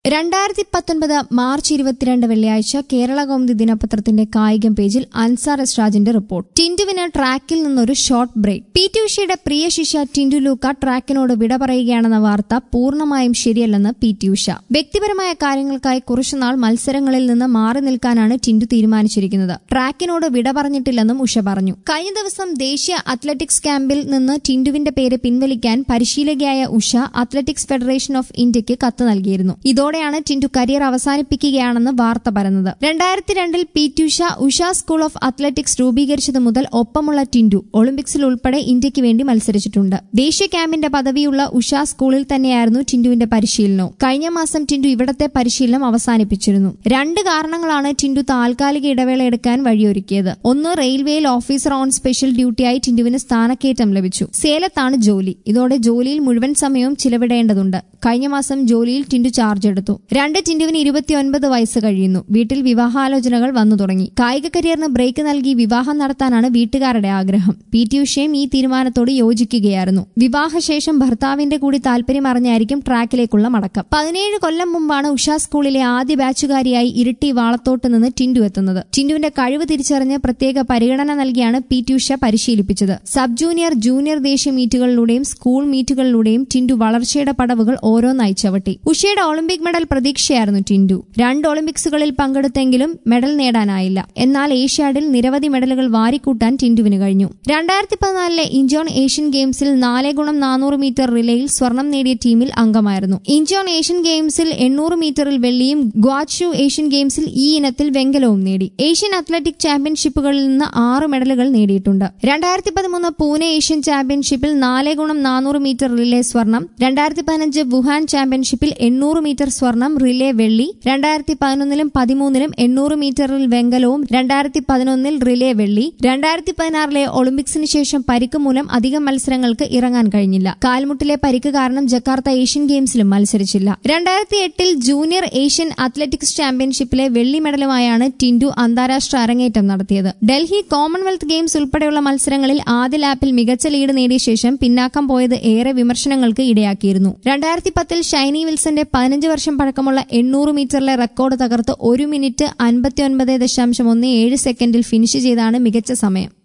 രണ്ടായിരത്തി പത്തൊൻപത് മാർച്ച് ഇരുപത്തിരണ്ട് വെള്ളിയാഴ്ച കേരള കൗമുദി ദിനപത്രത്തിന്റെ കായികം പേജിൽ അൻസാർ എസ് രാജിന്റെ റിപ്പോർട്ട് ടിന്റുവിന് ട്രാക്കിൽ നിന്നൊരു ഷോർട്ട് ബ്രേക്ക് പി ടി ഉഷയുടെ പ്രിയ ശിഷ്യ ടിന്റു ലൂക്ക ട്രാക്കിനോട് വിട പറയുകയാണെന്ന വാർത്ത പൂർണ്ണമായും ശരിയല്ലെന്ന് പി ടി ഉഷ വ്യക്തിപരമായ കാര്യങ്ങൾക്കായി കുറച്ചുനാൾ മത്സരങ്ങളിൽ നിന്ന് മാറി നിൽക്കാനാണ് ടിന്റു തീരുമാനിച്ചിരിക്കുന്നത് ട്രാക്കിനോട് വിട പറഞ്ഞിട്ടില്ലെന്നും ഉഷ പറഞ്ഞു കഴിഞ്ഞ ദിവസം ദേശീയ അത്ലറ്റിക്സ് ക്യാമ്പിൽ നിന്ന് ടിന്റുവിന്റെ പേര് പിൻവലിക്കാൻ പരിശീലകയായ ഉഷ അത്ലറ്റിക്സ് ഫെഡറേഷൻ ഓഫ് ഇന്ത്യക്ക് കത്ത് നൽകിയിരുന്നു ഇതോടെയാണ് ടിന്റു കരിയർ അവസാനിപ്പിക്കുകയാണെന്ന് വാർത്ത പരന്നത് രണ്ടായിരത്തി രണ്ടിൽ P T Usha Usha school of athletics രൂപീകരിച്ചത് മുതൽ ഒപ്പമുള്ള ടിന്റു ഒളിമ്പിക്സിൽ ഉൾപ്പെടെ ഇന്ത്യക്ക് വേണ്ടി മത്സരിച്ചിട്ടുണ്ട് ദേശീയ ക്യാമ്പിന്റെ പദവിയുള്ള ഉഷ സ്കൂളിൽ തന്നെയായിരുന്നു ടിന്റുവിന്റെ പരിശീലനവും കഴിഞ്ഞ മാസം ടിന്റു ഇവിടത്തെ പരിശീലനം അവസാനിപ്പിച്ചിരുന്നു രണ്ട് കാരണങ്ങളാണ് ടിന്റു താൽക്കാലിക ഇടവേള എടുക്കാൻ വഴിയൊരുക്കിയത് ഒന്ന് റെയിൽവേയിൽ ഓഫീസർ ഓൺ സ്പെഷ്യൽ ഡ്യൂട്ടിയായി ടിന്റുവിന് സ്ഥാനക്കയറ്റം ലഭിച്ചു സേലത്താണ് ജോലി ഇതോടെ ജോലിയിൽ മുഴുവൻ സമയവും ചിലവിടേണ്ടതുണ്ട് കഴിഞ്ഞ മാസം ജോലിയിൽ ടിന്റു ചാർജ് എടുത്തു രണ്ട് ടിന്റുവിന് ഇരുപത്തിയൊൻപത് വയസ്സ് കഴിയുന്നു വീട്ടിൽ വിവാഹാലോചനകൾ വന്നു തുടങ്ങി കായിക കരിയറിന് ബ്രേക്ക് നൽകി വിവാഹം നടത്താനാണ് വീട്ടുകാരുടെ ആഗ്രഹം പി ടി ഉഷയും ഈ തീരുമാനത്തോട് യോജിക്കുകയായിരുന്നു വിവാഹശേഷം ഭർത്താവിന്റെ കൂടി താല്പര്യം അറിഞ്ഞായിരിക്കും ട്രാക്കിലേക്കുള്ള മടക്കം പതിനേഴ് കൊല്ലം മുമ്പാണ് ഉഷ സ്കൂളിലെ ആദ്യ ബാച്ചുകാരിയായി ഇരിട്ടി വാളത്തോട്ട് നിന്ന് ടിന്റു എത്തുന്നത് ടിന്റുവിന്റെ കഴിവ് തിരിച്ചറിഞ്ഞ് പ്രത്യേക പരിഗണന നൽകിയാണ് പി ടി ഉഷ പരിശീലിപ്പിച്ചത് സബ് ജൂനിയർ ജൂനിയർ ദേശീയ മീറ്റുകളിലൂടെയും സ്കൂൾ മീറ്റുകളിലൂടെയും ടിന്റു വളർച്ചയുടെ പടവുകൾ ഓരോന്നായി ചവിട്ടി ഉഷയുടെ ഒളിമ്പിക് മെഡൽ പ്രതീക്ഷയായിരുന്നു ടിന്റു രണ്ട് ഒളിമ്പിക്സുകളിൽ പങ്കെടുത്തെങ്കിലും മെഡൽ നേടാനായില്ല എന്നാൽ ഏഷ്യാഡിൽ നിരവധി മെഡലുകൾ വാരിക്കൂട്ടാൻ ടിന്റുവിന് കഴിഞ്ഞു രണ്ടായിരത്തി പതിനാലിലെ ഇഞ്ചോൺ ഏഷ്യൻ ഗെയിംസിൽ നാല് ഗുണം നാനൂറ് മീറ്റർ റിലേയിൽ സ്വർണം നേടിയ ടീമിൽ അംഗമായിരുന്നു ഇഞ്ചോൺ ഏഷ്യൻ ഗെയിംസിൽ എണ്ണൂറ് മീറ്ററിൽ വെള്ളിയും ഗ്വാച്ചു ഏഷ്യൻ ഗെയിംസിൽ ഈ ഇനത്തിൽ വെങ്കലവും നേടി ഏഷ്യൻ അത്ലറ്റിക് ചാമ്പ്യൻഷിപ്പുകളിൽ നിന്ന് ആറ് മെഡലുകൾ നേടിയിട്ടുണ്ട് രണ്ടായിരത്തി പതിമൂന്ന് പൂനെ ഏഷ്യൻ ചാമ്പ്യൻഷിപ്പിൽ നാല് ഗുണം നാനൂറ് മീറ്റർ റിലേ സ്വർണം രണ്ടായിരത്തി പതിനഞ്ച് വുഹാൻ ചാമ്പ്യൻഷിപ്പിൽ എണ്ണൂറ് മീറ്റർ സ്വർണം റിലേ വെള്ളി രണ്ടായിരത്തി പതിനൊന്നിലും പതിമൂന്നിലും എണ്ണൂറ് മീറ്ററിൽ വെങ്കലവും രണ്ടായിരത്തി പതിനൊന്നിൽ റിലേ വെള്ളി രണ്ടായിരത്തി പതിനാറിലെ ഒളിമ്പിക്സിന് ശേഷം പരിക്ക് മൂലം അധികം മത്സരങ്ങൾക്ക് ഇറങ്ങാൻ കഴിഞ്ഞില്ല കാൽമുട്ടിലെ പരിക്ക് കാരണം ജക്കാർത്ത ഏഷ്യൻ ഗെയിംസിലും മത്സരിച്ചില്ല രണ്ടായിരത്തി എട്ടിൽ ജൂനിയർ ഏഷ്യൻ അത്ലറ്റിക്സ് ചാമ്പ്യൻഷിപ്പിലെ വെള്ളി മെഡലുമായാണ് ടിന്റു അന്താരാഷ്ട്ര അരങ്ങേറ്റം നടത്തിയത് ഡൽഹി കോമൺവെൽത്ത് ഗെയിംസ് ഉൾപ്പെടെയുള്ള മത്സരങ്ങളിൽ ആദ്യ ലാപ്പിൽ മികച്ച ലീഡ് നേടിയ ശേഷം പിന്നാക്കം പോയത് ഏറെ വിമർശനങ്ങൾക്ക് ഇടയാക്കിയിരുന്നു രണ്ടായിരത്തി പത്തിൽ ഷൈനി വിൽസന്റെ പതിനഞ്ച് വർഷം പഴക്കമുള്ള എണ്ണൂറ് മീറ്ററിലെ റെക്കോർഡ് തകർത്ത് ഒരു മിനിറ്റ് അൻപത്തിയൊൻപത് ദശാംശം ഒന്ന് ഏഴ് സെക്കൻഡിൽ ഫിനിഷ് ചെയ്താണ് മികച്ച സമയം